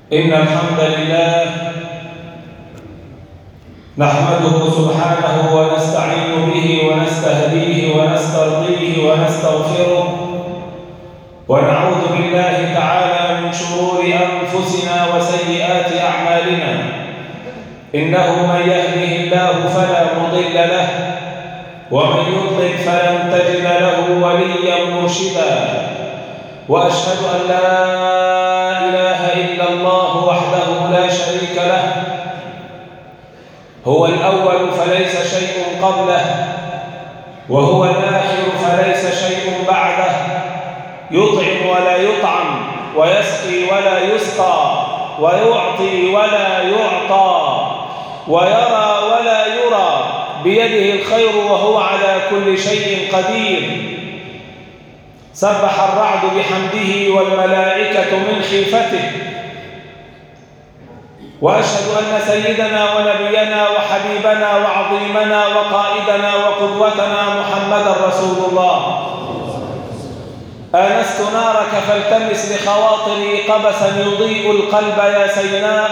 إن الحمد لله نحمده سبحانه ونستعين به ونستهديه ونسترضيه ونستغفره ونعوذ بالله تعالى من شرور أنفسنا وسيئات أعمالنا إنه من يهده الله فلا مضل له ومن يضلل فلن تجد له وليا مرشدا وأشهد أن لا إله إلا الله وحده لا شريك له هو الأول فليس شيء قبله وهو الآخر فليس شيء بعده يطعم ولا يطعم ويسقي ولا يسقى ويعطي ولا يعطى ويرى ولا يرى بيده الخير وهو على كل شيء قدير سبح الرعد بحمده والملائكة من خيفته وأشهد أن سيدنا ونبينا وحبيبنا وعظيمنا وقائدنا وقدوتنا محمدا رسول الله آنست نارك فالتمس لخواطري قبسا يضيء القلب يا سيناء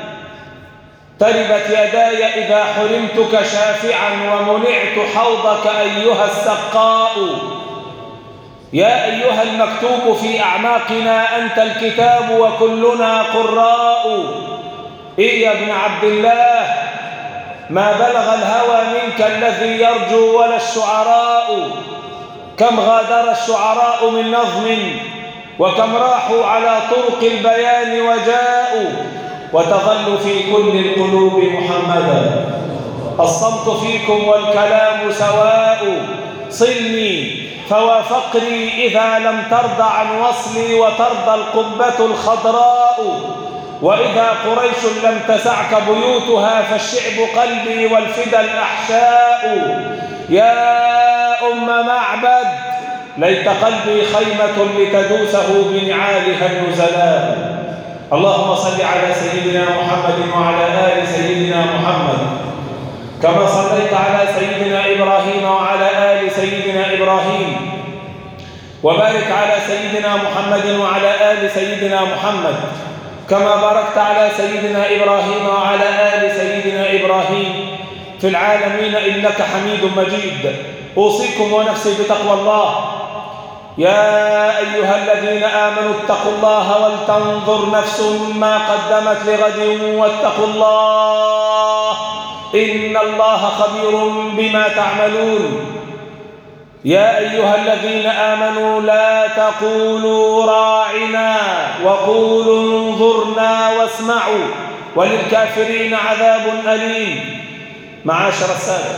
تربت يداي إذا حرمتك شافعا ومنعت حوضك أيها السقاء يا أيها المكتوب في أعماقنا أنت الكتاب وكلنا قراء إيه يا ابن عبد الله ما بلغ الهوى منك الذي يرجو ولا الشعراء كم غادر الشعراء من نظم وكم راحوا على طرق البيان وجاءوا وتظل في كل القلوب محمدا الصمت فيكم والكلام سواء صلني فوا فقري إذا لم ترضى عن وصلي وترضى القبة الخضراء وإذا قريش لم تسعك بيوتها فالشعب قلبي والفدى الأحشاء يا أم معبد ليت قلبي خيمة لتدوسه بنعالها النزلاء اللهم صل على سيدنا محمد وعلى آل سيدنا محمد كما صليت على سيدنا إبراهيم وعلى آل سيدنا إبراهيم وبارك على سيدنا محمد وعلى آل سيدنا محمد كما باركت على سيدنا إبراهيم وعلى آل سيدنا إبراهيم في العالمين إنك حميد مجيد أوصيكم ونفسي بتقوى الله يا أيها الذين آمنوا اتقوا الله ولتنظر نفس ما قدمت لغد واتقوا الله إن الله خبير بما تعملون يا أيها الذين آمنوا لا تقولوا راعنا وقولوا انظرنا واسمعوا وللكافرين عذاب أليم معاشر السادة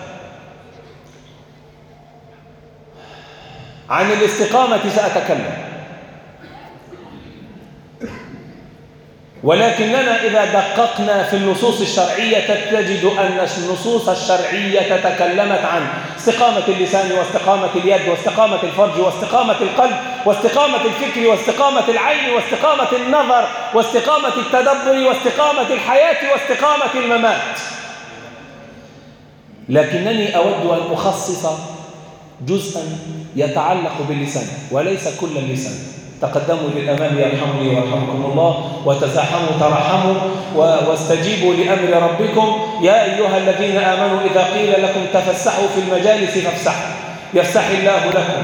عن الاستقامة سأتكلم ولكننا إذا دققنا في النصوص الشرعية تجد أن النصوص الشرعية تكلمت عن استقامة اللسان واستقامة اليد واستقامة الفرج واستقامة القلب واستقامة الفكر واستقامة العين واستقامة النظر واستقامة التدبر واستقامة الحياة واستقامة الممات لكنني أود أن أخصص جزءا يتعلق باللسان وليس كل اللسان تقدموا للأمام يرحمني ويرحمكم الله وتزاحموا ترحموا واستجيبوا لأمر ربكم يا أيها الذين آمنوا إذا قيل لكم تفسحوا في المجالس فافسحوا يفسح الله لكم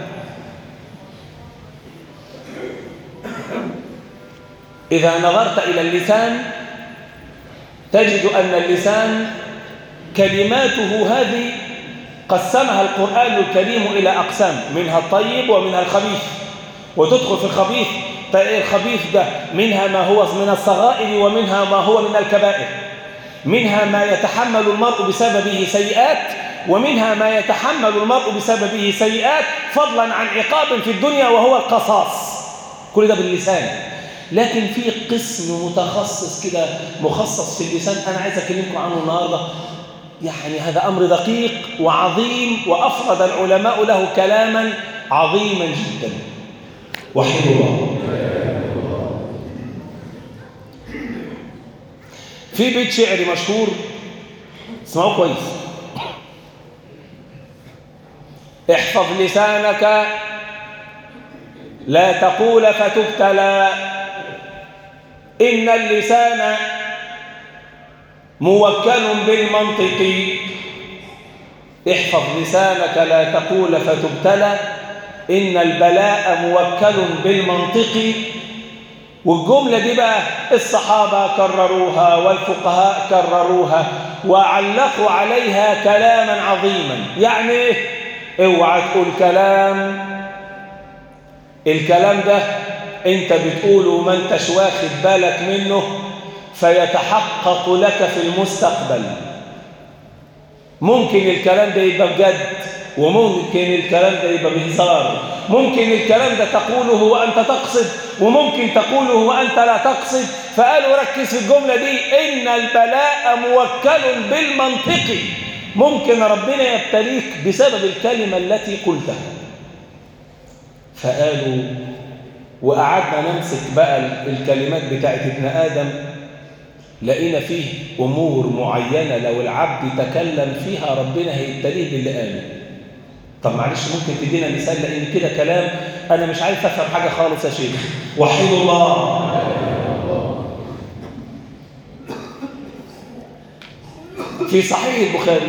إذا نظرت إلى اللسان تجد أن اللسان كلماته هذه قسمها القرآن الكريم إلى أقسام منها الطيب ومنها الخبيث وتدخل في الخبيث الخبيث ده منها ما هو من الصغائر ومنها ما هو من الكبائر منها ما يتحمل المرء بسببه سيئات ومنها ما يتحمل المرء بسببه سيئات فضلا عن عقاب في الدنيا وهو القصاص كل ده باللسان لكن في قسم متخصص كده مخصص في اللسان أنا عايز أكلمكم عنه النهاردة يعني هذا أمر دقيق وعظيم وأفرد العلماء له كلاما عظيما جدا وحيد الله في بيت شعري مشهور اسمعوه كويس احفظ لسانك لا تقول فتبتلى إن اللسان موكل بالمنطق احفظ لسانك لا تقول فتبتلى إن البلاء موكل بالمنطق والجملة دي بقى الصحابة كرروها والفقهاء كرروها وعلقوا عليها كلاما عظيما يعني ايه اوعى تقول كلام الكلام ده انت بتقوله وما انتش واخد بالك منه فيتحقق لك في المستقبل ممكن الكلام ده يبقى بجد وممكن الكلام ده يبقى بهزار ممكن الكلام ده تقوله وأنت تقصد وممكن تقوله وأنت لا تقصد فقالوا ركز في الجملة دي إن البلاء موكل بالمنطق ممكن ربنا يبتليك بسبب الكلمة التي قلتها فقالوا وقعدنا نمسك بقى الكلمات بتاعت ابن آدم لقينا فيه أمور معينة لو العبد تكلم فيها ربنا هيبتليه باللي قاله طب معلش ممكن تدينا مثال لأن كده كلام أنا مش عارف أفهم حاجة خالص يا شيخ وحيد الله في صحيح البخاري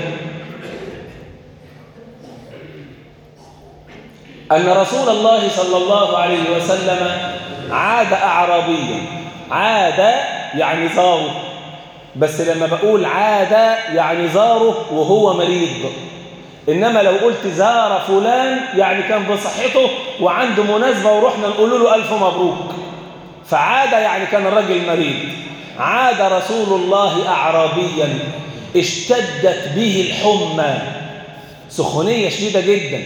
أن رسول الله صلى الله عليه وسلم عاد أعرابيا عاد يعني زاره بس لما بقول عاد يعني زاره وهو مريض إنما لو قلت زار فلان يعني كان بصحته وعنده مناسبة ورحنا نقول له ألف مبروك فعاد يعني كان الرجل مريض عاد رسول الله أعرابيا اشتدت به الحمى سخونية شديدة جدا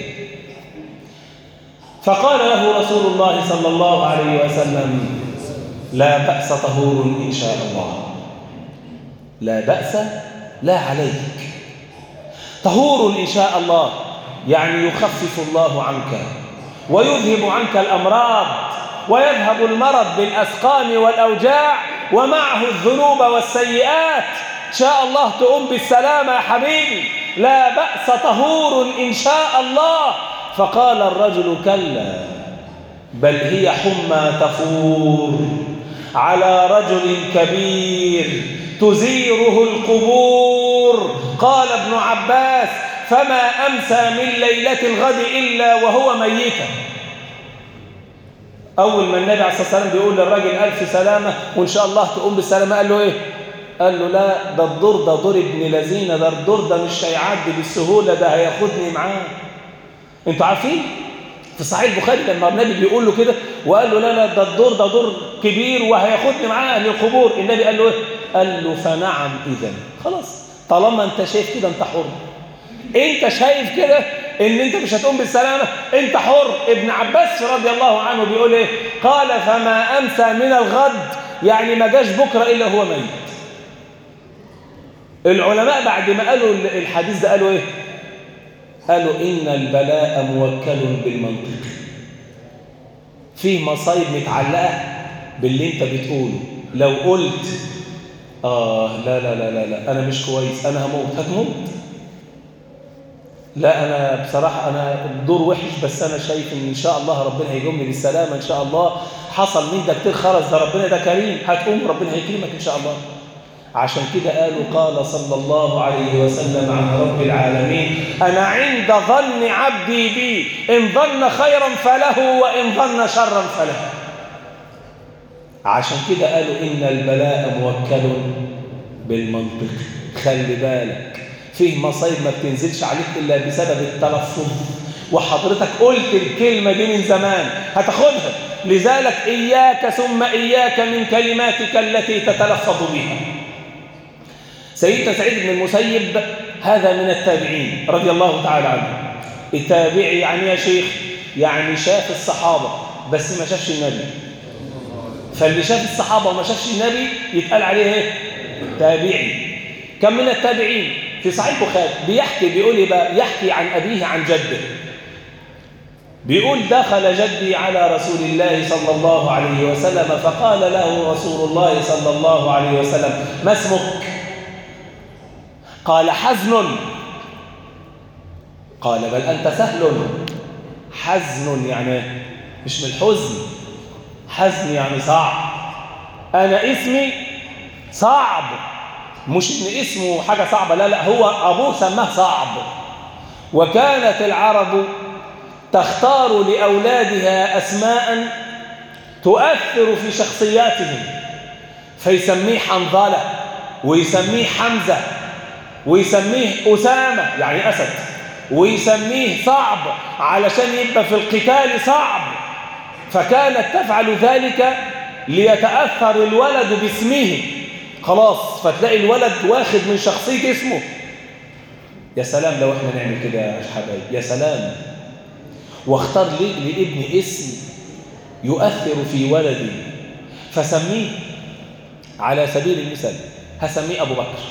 فقال له رسول الله صلى الله عليه وسلم لا بأس طهور إن شاء الله لا بأس لا عليك طهور إن شاء الله يعني يخفف الله عنك ويذهب عنك الأمراض ويذهب المرض بالأسقام والأوجاع ومعه الذنوب والسيئات إن شاء الله تقوم بالسلامة يا حبيبي لا بأس طهور إن شاء الله فقال الرجل كلا بل هي حمى تفور على رجل كبير تزيره القبور قال ابن عباس فما أمسى من ليلة الغد إلا وهو ميتا أول ما النبي عليه الصلاة والسلام بيقول للراجل ألف سلامة وإن شاء الله تقوم بالسلامة قال له إيه قال له لا ده الدور ده دور ابن لذينة ده الدور ده مش هيعدي بالسهولة ده هياخدني معاه انتوا عارفين في صحيح البخاري لما النبي بيقول له كده وقال له لا لا ده الدور ده دور كبير وهياخدني معاه اهل القبور النبي قال له ايه قال له فنعم اذا خلاص طالما انت شايف كده انت حر انت شايف كده ان انت مش هتقوم بالسلامه انت حر ابن عباس رضي الله عنه بيقول ايه قال فما امسى من الغد يعني ما جاش بكره الا هو ميت العلماء بعد ما قالوا الحديث ده قالوا ايه قالوا إن البلاء موكل بالمنطق فيه مصايب متعلقة باللي انت بتقوله لو قلت آه لا لا لا لا, لا أنا مش كويس أنا هموت هتموت لا أنا بصراحة أنا الدور وحش بس أنا شايف إن إن شاء الله ربنا هيجومني بالسلامة إن شاء الله حصل من ده كتير خرز ده ربنا ده كريم هتقوم ربنا هيكرمك إن شاء الله عشان كده قالوا قال صلى الله عليه وسلم عن رب العالمين أنا عند ظن عبدي بي إن ظن خيرا فله وإن ظن شرا فله عشان كده قالوا إن البلاء موكل بالمنطق خلي بالك فيه مصايب ما بتنزلش عليك إلا بسبب التلفظ وحضرتك قلت الكلمة دي من زمان هتاخدها لذلك إياك ثم إياك من كلماتك التي تتلفظ بها سيدنا سعيد بن المسيب هذا من التابعين رضي الله تعالى عنه التابعي يعني يا شيخ يعني شاف الصحابة بس ما شافش النبي فاللي شاف الصحابة وما شافش النبي يتقال عليه ايه تابعي كم من التابعين في صحيح البخاري بيحكي بيقول ايه بقى يحكي عن أبيه عن جده بيقول دخل جدي على رسول الله صلى الله عليه وسلم فقال له رسول الله صلى الله عليه وسلم ما اسمك قال حزن قال بل أنت سهل حزن يعني مش من الحزن حزن يعني صعب أنا اسمي صعب مش إن اسمه حاجة صعبة لا لا هو أبوه سماه صعب وكانت العرب تختار لأولادها أسماء تؤثر في شخصياتهم فيسميه حنظلة ويسميه حمزة ويسميه أسامة يعني أسد ويسميه صعب علشان يبقى في القتال صعب فكانت تفعل ذلك ليتأثر الولد باسمه خلاص فتلاقي الولد واخد من شخصية اسمه يا سلام لو احنا نعمل كده يا حبايب يا سلام واختار لي لابني اسم يؤثر في ولدي فسميه على سبيل المثال هسميه أبو بكر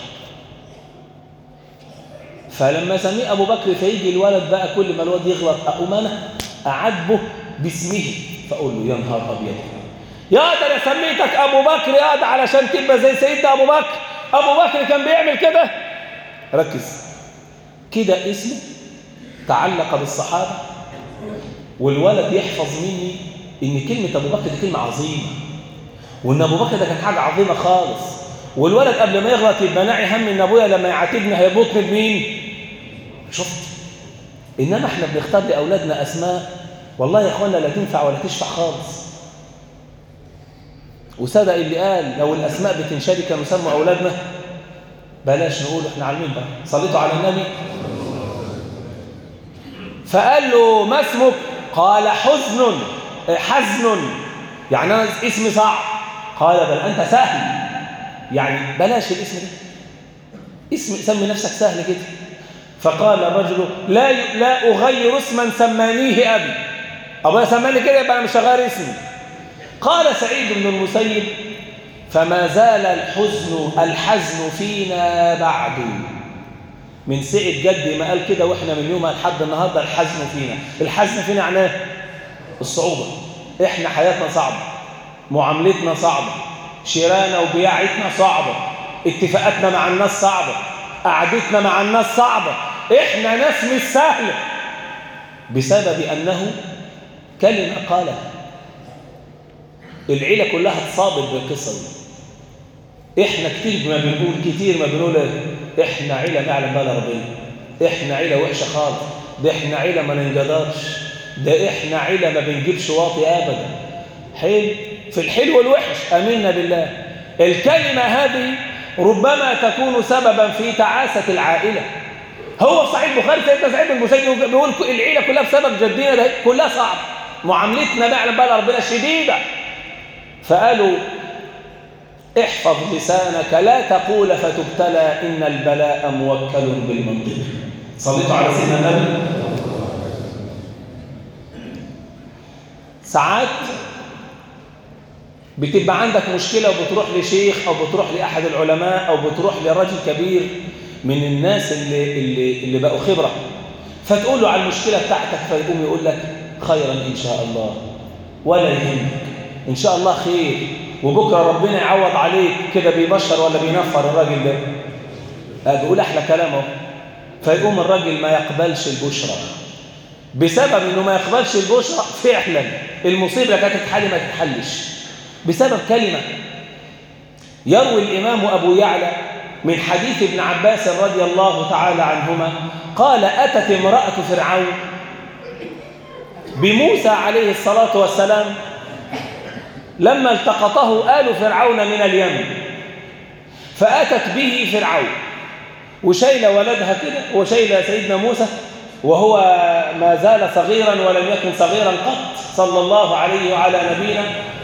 فلما سميه أبو بكر فيجي الولد بقى كل ما الولد يغلط أقوم أنا أعاتبه باسمه فأقول له يا نهار أبيض يا ده أنا سميتك أبو بكر يا ده علشان تبقى زي سيدنا أبو بكر أبو بكر كان بيعمل كده ركز كده اسمه تعلق بالصحابة والولد يحفظ مني إن كلمة أبو بكر دي كلمة عظيمة وإن أبو بكر ده كان حاجة عظيمة خالص والولد قبل ما يغلط يبقى ناعي هم إن أبويا لما يعاتبني هيبطني بمين؟ شفت؟ إنما إحنا بنختار لأولادنا أسماء والله يا إخوانا لا تنفع ولا تشفع خالص وصدق اللي قال لو الأسماء بتنشري كانوا سموا أولادنا بلاش نقول إحنا عالمين بقى صليتوا على النبي فقال له ما اسمك قال حزن حزن يعني أنا اسمي صعب قال بل أنت سهل يعني بلاش الاسم ده اسم سمي نفسك سهل كده فقال الرجل لا ي... لا أغير اسما سمانيه أبي أبويا سماني كده يبقى أنا مش هغير اسمي قال سعيد بن المسيب فما زال الحزن الحزن فينا بعد من سعد جدي ما قال كده واحنا من يومها لحد النهارده الحزن فينا الحزن فينا معناه الصعوبة احنا حياتنا صعبة معاملتنا صعبة شرانا وبياعتنا صعبة اتفاقاتنا مع الناس صعبة قعدتنا مع الناس صعبة احنا ناس مش سهلة بسبب انه كلمة قالها العيلة كلها اتصابت بالقصة دي احنا كتير ما بنقول كتير ما بنقول احنا عيلة نعلم بقى ربنا احنا عيلة وحشة خالص ده احنا عيلة ما ننجدرش ده احنا عيلة ما بنجيبش واطي ابدا حلو في الحلو والوحش امنا بالله الكلمة هذه ربما تكون سببا في تعاسة العائلة هو في صحيح البخاري سيدنا سعيد بن المسيب بيقول العيلة كلها بسبب جدنا ده كلها صعب معاملتنا نعلم بقى ربنا شديدة فقالوا احفظ لسانك لا تقول فتبتلى إن البلاء موكل بالمنطق صليتوا على سيدنا النبي ساعات بتبقى عندك مشكلة وبتروح لشيخ أو بتروح لأحد العلماء أو بتروح لرجل كبير من الناس اللي, اللي, اللي بقوا خبرة فتقول له على المشكلة بتاعتك فيقوم يقول لك خيرا إن شاء الله ولا يهمك إن شاء الله خير وبكرة ربنا يعوض عليك كده بيبشر ولا بينفر الراجل ده بيقول أحلى كلامه فيقوم الراجل ما يقبلش البشرى بسبب انه ما يقبلش البشرى فعلا المصيبه كانت تتحل ما تتحلش بسبب كلمه يروي الامام ابو يعلى من حديث ابن عباس رضي الله تعالى عنهما قال اتت امراه فرعون بموسى عليه الصلاه والسلام لما التقطه آل فرعون من اليمن فأتت به فرعون وشيل ولدها كده وشيل سيدنا موسى وهو ما زال صغيرا ولم يكن صغيرا قط صلى الله عليه وعلى نبينا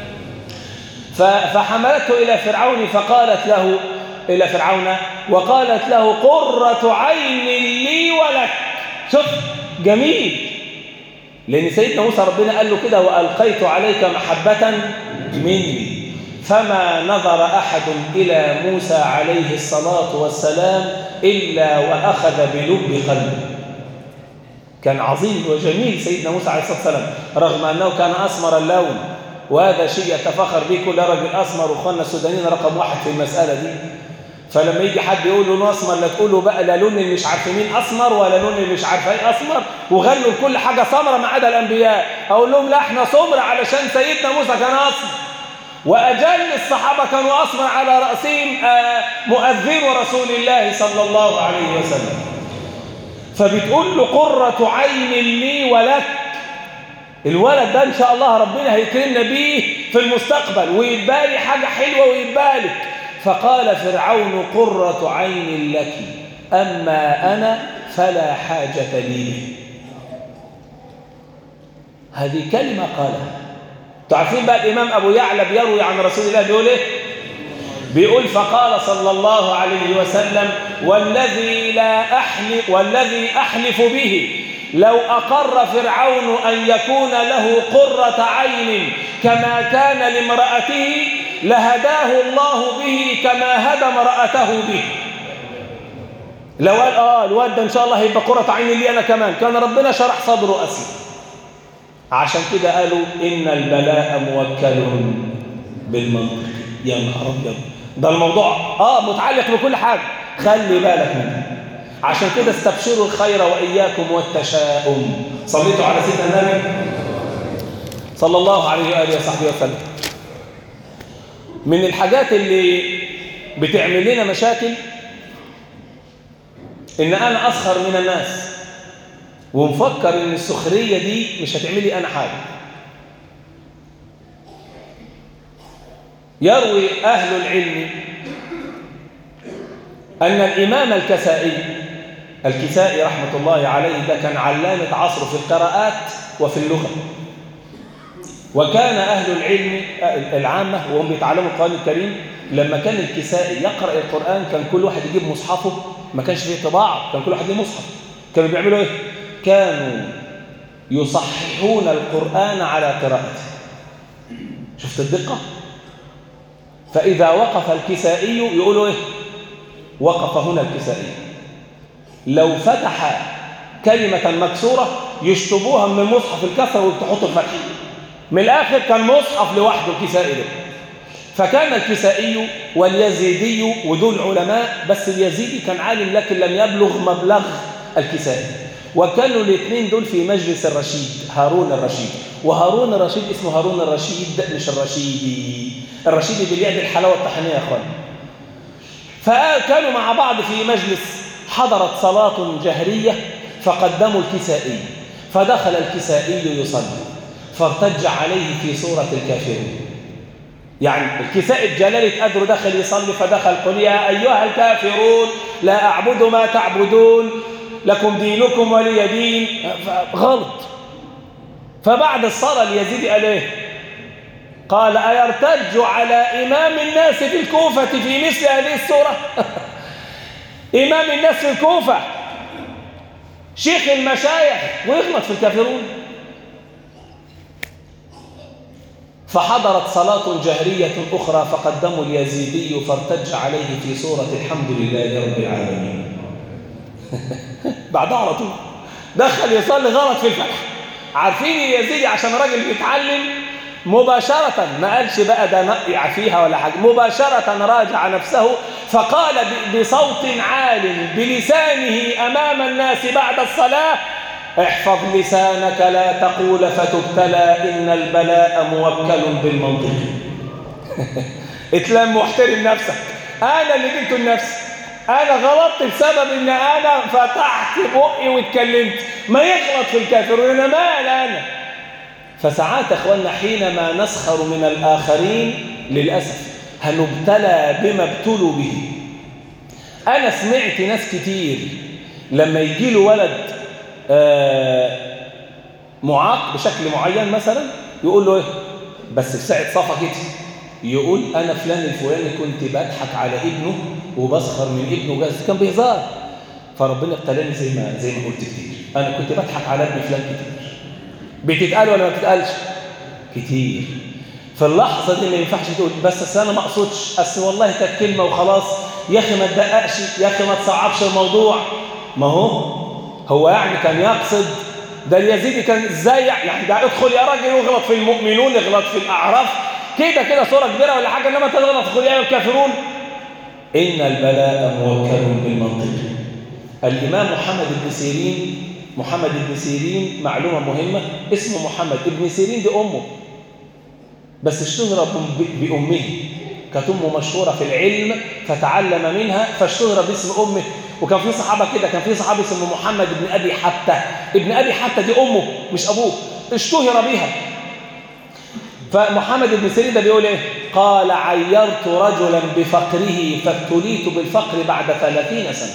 فحملته إلى فرعون فقالت له إلى فرعون وقالت له قرة عين لي ولك شوف جميل لأن سيدنا موسى ربنا قال له كده وألقيت عليك محبة مني فما نظر أحد إلى موسى عليه الصلاة والسلام إلا وأخذ بلب قلبه كان عظيم وجميل سيدنا موسى عليه الصلاة والسلام رغم أنه كان أسمر اللون وهذا شيء يتفخر به كل رجل أسمر وأخواننا السودانيين رقم واحد في المسألة دي فلما يجي حد يقول له اسمر لا تقول له بقى لا لون اللي مش عارف مين اسمر ولا لون اللي مش عارف ايه اسمر وغلوا لكل حاجه سمراء ما عدا الانبياء اقول لهم لا احنا سمر علشان سيدنا موسى كان اسمر وأجل الصحابة كانوا أصلا على رأسهم آه، مؤذن رسول الله صلى الله عليه وسلم فبتقول له قرة عين لي ولك الولد ده إن شاء الله ربنا هيكرمنا بيه في المستقبل ويبالي حاجة حلوة ويبالك فقال فرعون قرة عين لك أما أنا فلا حاجة لي هذه كلمة قالها تعرفين بقى الإمام أبو يعلى بيروي عن رسول الله بيقول إيه بيقول فقال صلى الله عليه وسلم والذي لا أحلف والذي أحلف به لو أقر فرعون أن يكون له قرة عين كما كان لامرأته لهداه الله به كما هدى امرأته به لو قال آه الواد ده إن شاء الله هيبقى قرة عين لي أنا كمان كان ربنا شرح صدره أسير عشان كده قالوا إن البلاء موكل بالمنطق يا نهار أبيض ده الموضوع آه متعلق بكل حاجة خلي بالك منه عشان كده استبشروا الخير وإياكم والتشاؤم صليتوا على سيدنا النبي صلى الله عليه وآله وصحبه وسلم من الحاجات اللي بتعمل لنا مشاكل إن أنا أسخر من الناس ومفكر إن السخرية دي مش هتعمل لي أنا حاجة يروي أهل العلم أن الإمام الكسائي الكسائي رحمة الله عليه ده كان علامة عصره في القراءات وفي اللغة وكان أهل العلم العامة وهم بيتعلموا القرآن الكريم لما كان الكسائي يقرأ القرآن كان كل واحد يجيب مصحفه ما كانش فيه طباعة كان كل واحد ليه مصحف كانوا بيعملوا ايه؟ كانوا يصححون القرآن على قراءته شفت الدقة؟ فإذا وقف الكسائي يقولوا ايه؟ وقف هنا الكسائي لو فتح كلمة مكسورة يشطبوها من المصحف الكسر وتحط الفتح من الآخر كان مصحف لوحده الكسائي ده فكان الكسائي واليزيدي ودول علماء بس اليزيدي كان عالم لكن لم يبلغ مبلغ الكسائي وكانوا الاثنين دول في مجلس الرشيد هارون الرشيد وهارون الرشيد اسمه هارون الرشيد مش الرشيدي الرشيدي باليد الحلاوة الطحينية يا اخوان فكانوا مع بعض في مجلس حضرت صلاة جهرية فقدموا الكسائي فدخل الكسائي يصلي فارتج عليه في سورة الكافرون يعني الكسائي بجلالة قدره دخل يصلي فدخل قل يا أيها الكافرون لا أعبد ما تعبدون لكم دينكم ولي دين غلط فبعد الصلاة اليزيدي قال ايه قال أيرتج على إمام الناس في الكوفة في مثل هذه السورة إمام الناس في الكوفة شيخ المشايخ ويغلط في الكافرون فحضرت صلاة جهرية أخرى فقدموا اليزيدي فارتج عليه في سورة الحمد لله رب العالمين بعدها على طول دخل يصلي غلط في الفتح عارفين اليزيدي عشان راجل بيتعلم مباشرة ما قالش بقى ده نقع فيها ولا حاجة مباشرة راجع نفسه فقال بصوت عال بلسانه أمام الناس بعد الصلاة احفظ لسانك لا تقول فتبتلى إن البلاء موكل بالمنطق اتلم واحترم نفسك أنا اللي جبت النفس أنا غلطت بسبب إن أنا فتحت بقي واتكلمت ما يغلط في الكافرون أنا مال أنا فساعات أخوانا حينما نسخر من الآخرين للأسف هنبتلى بما ابتلوا به أنا سمعت ناس كتير لما يجي له ولد آه معاق بشكل معين مثلا يقول له ايه بس في ساعة صفا كده يقول أنا فلان الفلاني كنت بضحك على ابنه وبسخر من ابنه جاز كان بهزار فربنا ابتلاني زي ما زي ما قلت كتير أنا كنت بضحك على ابن فلان كتير بتتقال ولا ما بتتقالش كتير في اللحظة دي ما ينفعش تقول بس أصل أنا ما أقصدش أصل والله كانت كلمة وخلاص يا أخي ما تدققش يا أخي ما تصعبش الموضوع ما هو هو يعني كان يقصد ده اليزيدي كان ازاي يعني ده ادخل يا راجل واغلط في المؤمنون اغلط في الأعراف كده كده صورة كبيرة ولا حاجة إنما تغلط في يا الكافرون إن البلاء موكل بالمنطق الإمام محمد بن سيرين محمد بن سيرين معلومة مهمة اسمه محمد ابن سيرين دي أمه بس اشتهر ب- بأمه كانت أمه مشهورة في العلم فتعلم منها فاشتهر باسم أمه وكان في صحابة كده كان في صحابي اسمه محمد بن أبي حتى ابن أبي حتى دي أمه مش أبوه اشتهر بها فمحمد بن سيرين ده بيقول ايه قال عيرت رجلا بفقره فابتليت بالفقر بعد ثلاثين سنة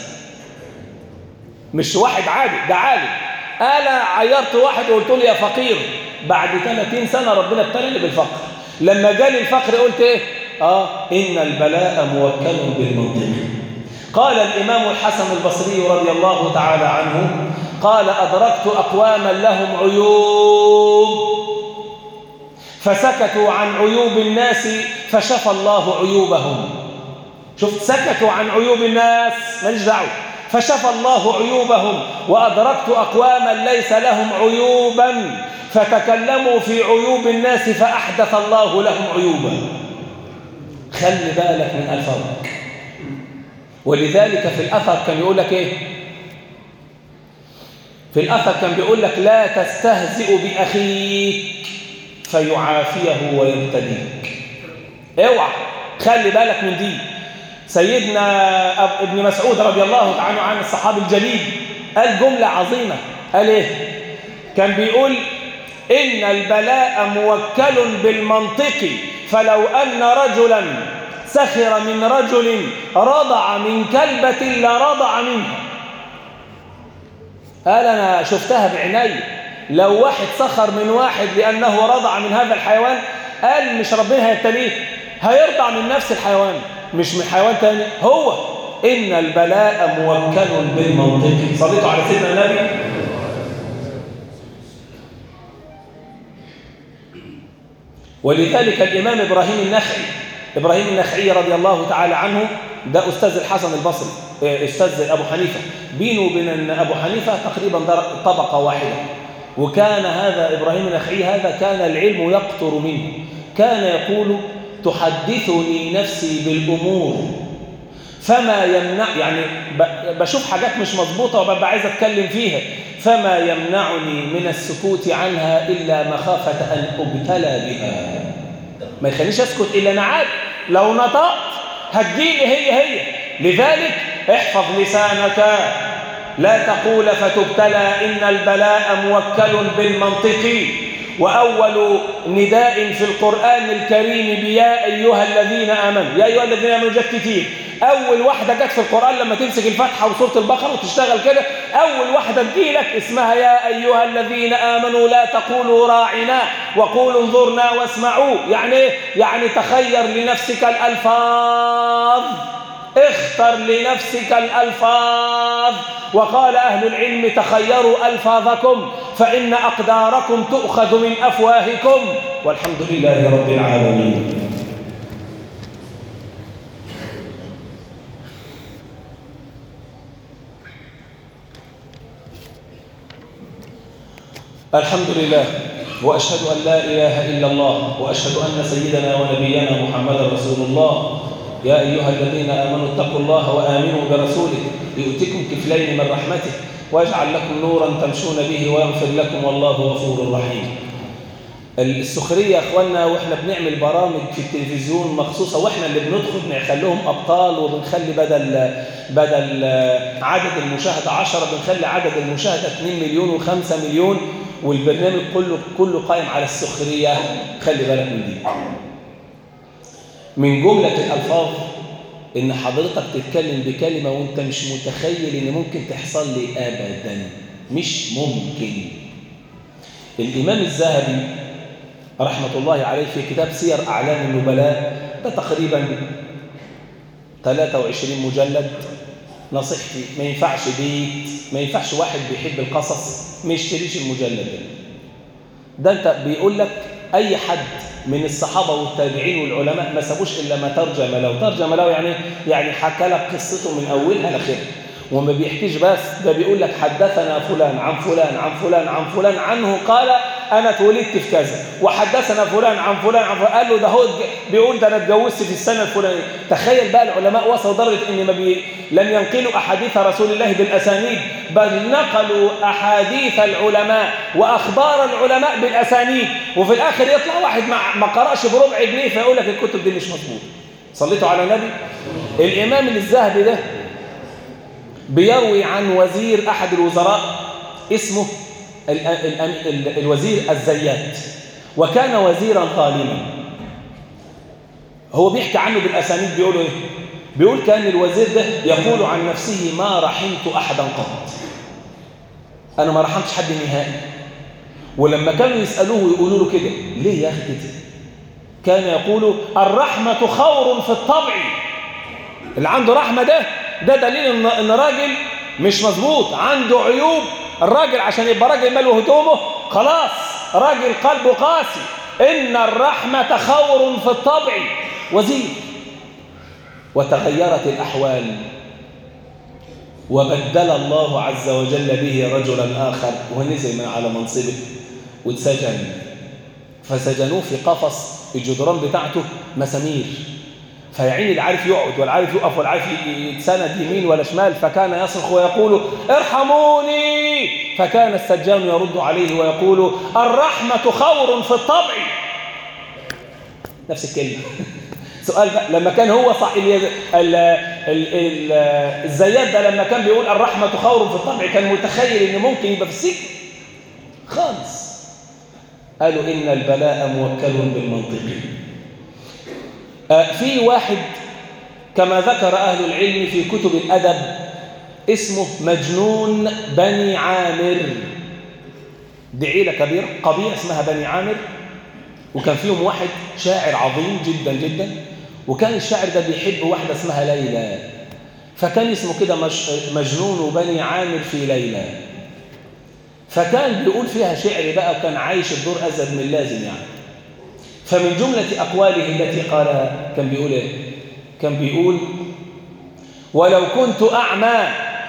مش واحد عادي ده عالم انا عيرت واحد وقلت له يا فقير بعد 30 سنة ربنا ابتلاني بالفقر لما جالي الفقر قلت ايه اه ان البلاء موكل بالمنطق قال الامام الحسن البصري رضي الله تعالى عنه قال ادركت اقواما لهم عيوب فسكتوا عن عيوب الناس فشفى الله عيوبهم شفت سكتوا عن عيوب الناس ماليش دعوه فشفى الله عيوبهم وأدركت أقواما ليس لهم عيوبا فتكلموا في عيوب الناس فأحدث الله لهم عيوبا خلي بالك من الفرق ولذلك في الأثر كان يقول لك إيه في الأثر كان بيقول لك لا تستهزئ بأخيك فيعافيه ويبتليك اوعى خلي بالك من دي سيدنا ابن مسعود رضي الله تعالى عن الصحابي الجليل قال جملة عظيمة قال ايه كان بيقول إن البلاء موكل بالمنطق فلو أن رجلا سخر من رجل رضع من كلبة لرضع منها قال أنا شفتها بعيني لو واحد سخر من واحد لأنه رضع من هذا الحيوان قال مش ربنا هيبتليه هيرضع من نفس الحيوان مش من حيوان تاني هو إن البلاء موكل بالمنطق صليتوا على سيدنا النبي ولذلك الإمام إبراهيم النخعي إبراهيم النخعي رضي الله تعالى عنه ده أستاذ الحسن البصري أستاذ أبو حنيفة بينه وبين أبو حنيفة تقريبا طبقة واحدة وكان هذا إبراهيم النخعي هذا كان العلم يقطر منه كان يقول تحدثني نفسي بالأمور فما يمنع يعني بشوف حاجات مش مظبوطة وببقى عايز أتكلم فيها فما يمنعني من السكوت عنها إلا مخافة أن أبتلى بها ما يخليش أسكت إلا أنا عارف لو نطقت هتجيلي هي هي لذلك احفظ لسانك لا تقول فتبتلى إن البلاء موكل بالمنطق وأول نداء في القرآن الكريم بيا أيها الذين آمنوا يا أيها الذين آمنوا جت كتير أول واحدة جت في القرآن لما تمسك الفتحة وسورة البقرة وتشتغل كده أول واحدة تجيلك اسمها يا أيها الذين آمنوا لا تقولوا راعنا وقولوا انظرنا واسمعوا يعني ايه؟ يعني تخير لنفسك الألفاظ اختر لنفسك الألفاظ وقال أهل العلم تخيروا ألفاظكم فإن أقداركم تؤخذ من أفواهكم والحمد لله رب العالمين الحمد لله وأشهد أن لا إله إلا الله وأشهد أن سيدنا ونبينا محمد رسول الله يا أيها الذين آمنوا اتقوا الله وآمنوا برسوله يؤتكم كفلين من رحمته ويجعل لكم نورا تمشون به ويغفر لكم والله غفور رحيم السخرية يا أخوانا وإحنا بنعمل برامج في التلفزيون مخصوصة وإحنا اللي بندخل نخليهم أبطال وبنخلي بدل بدل عدد المشاهدة 10 بنخلي عدد المشاهدة 2 مليون و5 مليون والبرنامج كله كله قائم على السخرية خلي بالك من دي من جملة الألفاظ إن حضرتك تتكلم بكلمة وأنت مش متخيل إن ممكن تحصل لي أبدا مش ممكن الإمام الذهبي رحمة الله عليه في كتاب سير أعلام النبلاء ده تقريبا 23 مجلد نصيحتي ما ينفعش بيت ما ينفعش واحد بيحب القصص ما يشتريش المجلد ده ده انت بيقول لك اي حد من الصحابة والتابعين والعلماء ما سابوش إلا ما ترجم له ترجم له يعني يعني حكى لك قصته من أولها لآخرها وما بيحكيش بس ده بيقول لك حدثنا فلان عن فلان عن فلان عن فلان عنه قال انا اتولدت في كذا وحدثنا فلان عن فلان عن فلان قال له ده هو بيقول ده انا اتجوزت في السنه الفلانيه تخيل بقى العلماء وصلوا درجه ان ما بي لم ينقلوا احاديث رسول الله بالاسانيد بل نقلوا احاديث العلماء واخبار العلماء بالاسانيد وفي الاخر يطلع واحد ما ما قراش بربع جنيه فيقول لك الكتب دي مش مظبوطه صليتوا على النبي الامام الذهبي ده بيروي عن وزير احد الوزراء اسمه ال ال ال ال الوزير الزيات وكان وزيرا ظالما هو بيحكي عنه بالاسانيد بيقول ايه بيقول كان الوزير ده يقول عن نفسه ما رحمت احدا قط انا ما رحمتش حد نهائي ولما كانوا يسالوه يقولوا له كده ليه يا اخي كده كان يقول الرحمه خور في الطبع اللي عنده رحمه ده ده دليل ان ان راجل مش مظبوط عنده عيوب الراجل عشان يبقى راجل ماله هدومه خلاص راجل قلبه قاسي ان الرحمه خور في الطبع وزير وتغيرت الاحوال وبدل الله عز وجل به رجلا اخر ونزل من على منصبه واتسجن فسجنوه في قفص الجدران بتاعته مسامير فيعين اللي عارف يقعد ولا عارف يقف ولا عارف يتسند يمين ولا شمال فكان يصرخ ويقول ارحموني فكان السجان يرد عليه ويقول الرحمة خور في الطبع نفس الكلمة سؤال بقى لما كان هو صح ال ال ال ال الزيات ده لما كان بيقول الرحمة خور في الطبع كان متخيل ان ممكن يبقى في السجن خالص قالوا إن البلاء موكل بالمنطق في واحد كما ذكر أهل العلم في كتب الأدب اسمه مجنون بني عامر دي عيلة كبيرة قبيلة اسمها بني عامر وكان فيهم واحد شاعر عظيم جدا جدا وكان الشاعر ده بيحب واحدة اسمها ليلى فكان اسمه كده مجنون بني عامر في ليلى فكان بيقول فيها شعر بقى وكان عايش الدور أزد من لازم يعني فمن جملة أقواله التي قالها كان بيقول إيه؟ كان بيقول ولو كنت أعمى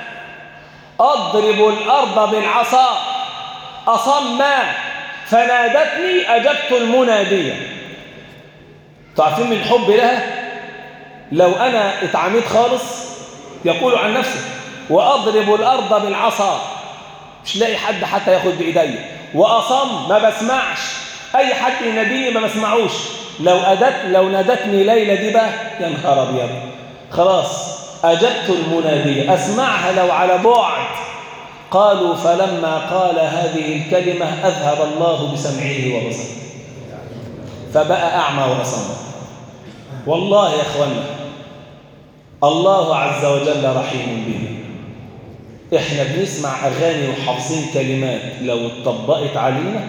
أضرب الأرض بالعصا أصمى فنادتني أجبت المنادية تعرفين من الحب لها لو أنا اتعميت خالص يقول عن نفسه وأضرب الأرض بالعصا مش لاقي حد حتى ياخد بإيدي وأصم ما بسمعش أي حد يناديني ما بسمعوش لو أدت لو نادتني ليلى دي بقى يا نهار أبيض خلاص أجبت المنادية أسمعها لو على بعد قالوا فلما قال هذه الكلمة أذهب الله بسمعه وبصره فبقى أعمى وأصم والله يا أخوانا الله عز وجل رحيم بنا احنا بنسمع أغاني وحافظين كلمات لو اتطبقت علينا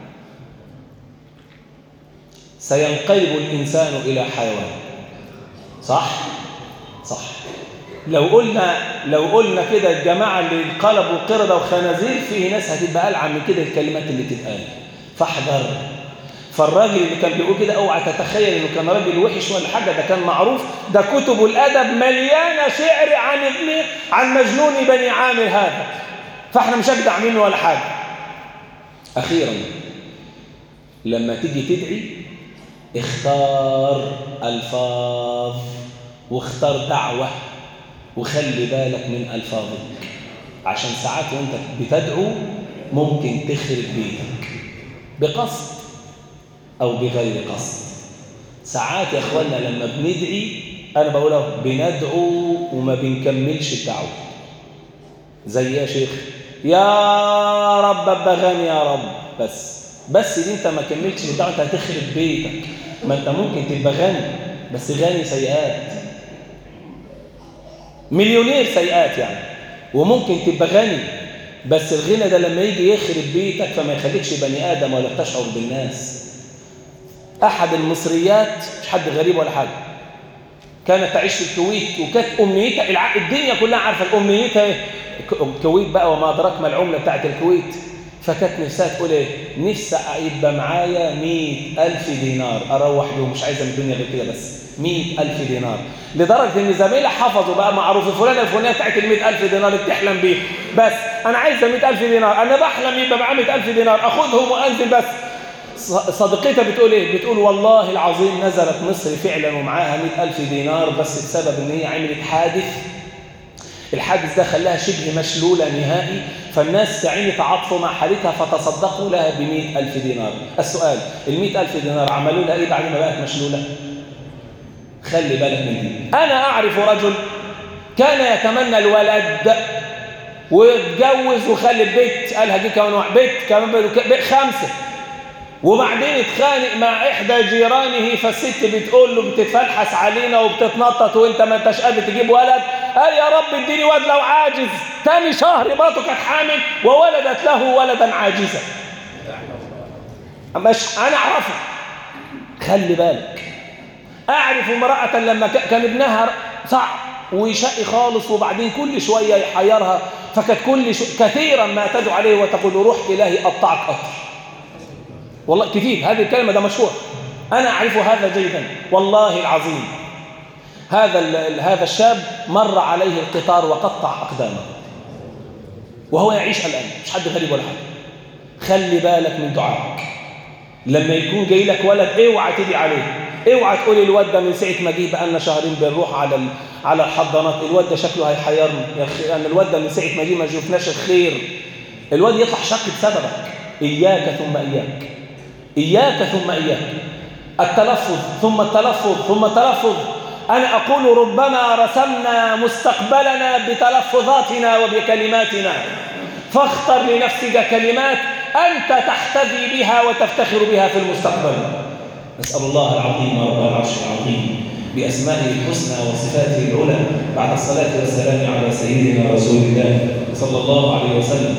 سينقلب الإنسان إلى حيوان صح؟ صح لو قلنا لو قلنا كده الجماعة اللي انقلبوا قردة وخنازير فيه ناس هتبقى ألعن من كده الكلمات اللي تتقال فاحذر فالراجل اللي كان بيقول كده اوعى تتخيل انه كان راجل وحش ولا حاجه ده كان معروف ده كتب الادب مليانه شعر عن ابن عن مجنون بني عامر هذا فاحنا مش اجدع منه ولا حاجه اخيرا لما تيجي تدعي اختار الفاظ واختار دعوه وخلي بالك من الفاظك عشان ساعات وانت بتدعو ممكن تخرب بيتك بقصد أو بغير قصد ساعات يا أخوانا لما بندعي أنا بقوله بندعو وما بنكملش الدعوة زي يا شيخ يا رب ابقى غني يا رب بس بس دي انت ما كملتش الدعوة انت هتخرب بيتك ما انت ممكن تبقى غني بس غني سيئات مليونير سيئات يعني وممكن تبقى غني بس الغنى ده لما يجي يخرب بيتك فما يخليكش بني آدم ولا تشعر بالناس أحد المصريات مش حد غريب ولا حاجة كانت تعيش في الكويت وكانت أمنيتها الع... الدنيا كلها عارفة أمنيتها الكويت بقى وما أدراك ما العملة بتاعت الكويت فكانت نفسها تقول إيه نفسي يبقى معايا مئة ألف دينار أروح بيهم مش عايزة من الدنيا غير كده بس مئة ألف دينار لدرجة إن زميلها حفظوا بقى معروف فلانة الفلانية بتاعت المئة ألف دينار اللي بتحلم بيه بس أنا عايزة مئة ألف دينار أنا بحلم يبقى معاه مئة ألف دينار أخذهم وأنزل بس صديقتها بتقول إيه بتقول والله العظيم نزلت مصر فعلا ومعاها مئة ألف دينار بس بسبب إن هي عملت حادث الحادث ده خلاها شبه مشلولة نهائي فالناس تعين تعاطفوا مع حالتها فتصدقوا لها بمئة ألف دينار السؤال المئة ألف دينار عملوا لها إيه بعد ما بقت مشلولة خلي بالك من دي أنا أعرف رجل كان يتمنى الولد واتجوز وخلف بيت قال هجيب كمان واحد بيت كمان بيت خمسة وبعدين اتخانق مع إحدى جيرانه فالست بتقول له بتتفلحس علينا وبتتنطط وانت ما انتش قادر تجيب ولد قال يا رب اديني واد لو عاجز تاني شهر مراته كانت حامل وولدت له ولدا عاجزا مش انا اعرفه خلي بالك اعرف امراه لما كان ابنها صعب ويشقي خالص وبعدين كل شويه يحيرها فكانت كل شو... كثيرا ما تدعو عليه وتقول روح الهي قطعك قطر والله كثير هذه الكلمه ده مشهور انا اعرف هذا جيدا والله العظيم هذا هذا الشاب مر عليه القطار وقطع أقدامه وهو يعيش الآن مش حد غريب ولا حد خلي بالك من دعائك لما يكون جاي لك ولد اوعى تدعي عليه اوعى تقول الواد ده من ساعه ما جه بقالنا شهرين بنروح على على الحضانات الواد ده شكله هيحيرني يا اخي انا الواد ده من ساعه ما جه ما شفناش الخير الواد يطلع شك بسببك اياك ثم اياك اياك ثم اياك التلفظ ثم التلفظ ثم التلفظ أنا أقول ربما رسمنا مستقبلنا بتلفظاتنا وبكلماتنا فاختر لنفسك كلمات أنت تحتذي بها وتفتخر بها في المستقبل نسأل الله العظيم رب العرش العظيم بأسمائه الحسنى وصفاته العلى بعد الصلاة والسلام على سيدنا رسول الله صلى الله عليه وسلم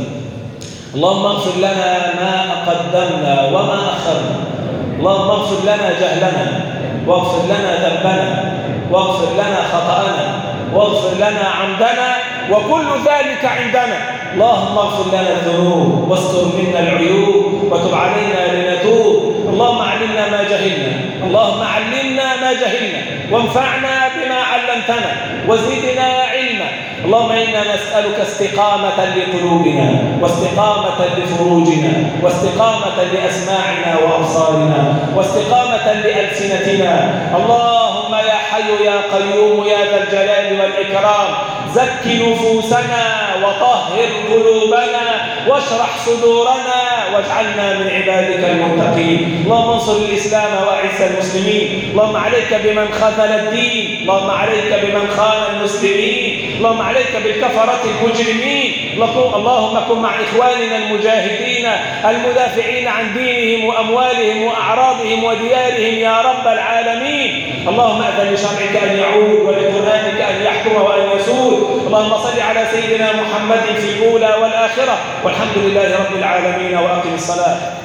اللهم اغفر لنا ما قدمنا وما أخرنا اللهم اغفر لنا جهلنا واغفر لنا ذنبنا واغفر لنا خطأنا واغفر لنا عمدنا وكل ذلك عندنا اللهم اغفر لنا الذنوب واستر منا العيوب وتب علينا لنتوب اللهم علمنا ما جهلنا اللهم علمنا ما جهلنا وانفعنا بما علمتنا وزدنا علما اللهم إنا نسألك استقامة لقلوبنا واستقامة لفروجنا واستقامة لأسماعنا وأبصارنا واستقامة لألسنتنا اللهم يا حي يا قيوم يا ذا الجلال والإكرام زك نفوسنا وطهر قلوبنا واشرح صدورنا واجعلنا من عبادك المتقين اللهم انصر الإسلام وأعز المسلمين اللهم عليك بمن خذل الدين اللهم عليك بمن خان المسلمين اللهم عليك بالكفرة المجرمين اللهم كن مع إخواننا المجاهدين المدافعين عن دينهم وأموالهم وأعراضهم وديارهم يا رب العالمين اللهم أذن لشرعك أن يعود ولقرآنك أن يحكم وأن يسود اللهم صل على سيدنا محمد في الأولى والآخرة والحمد لله رب العالمين وأقم الصلاة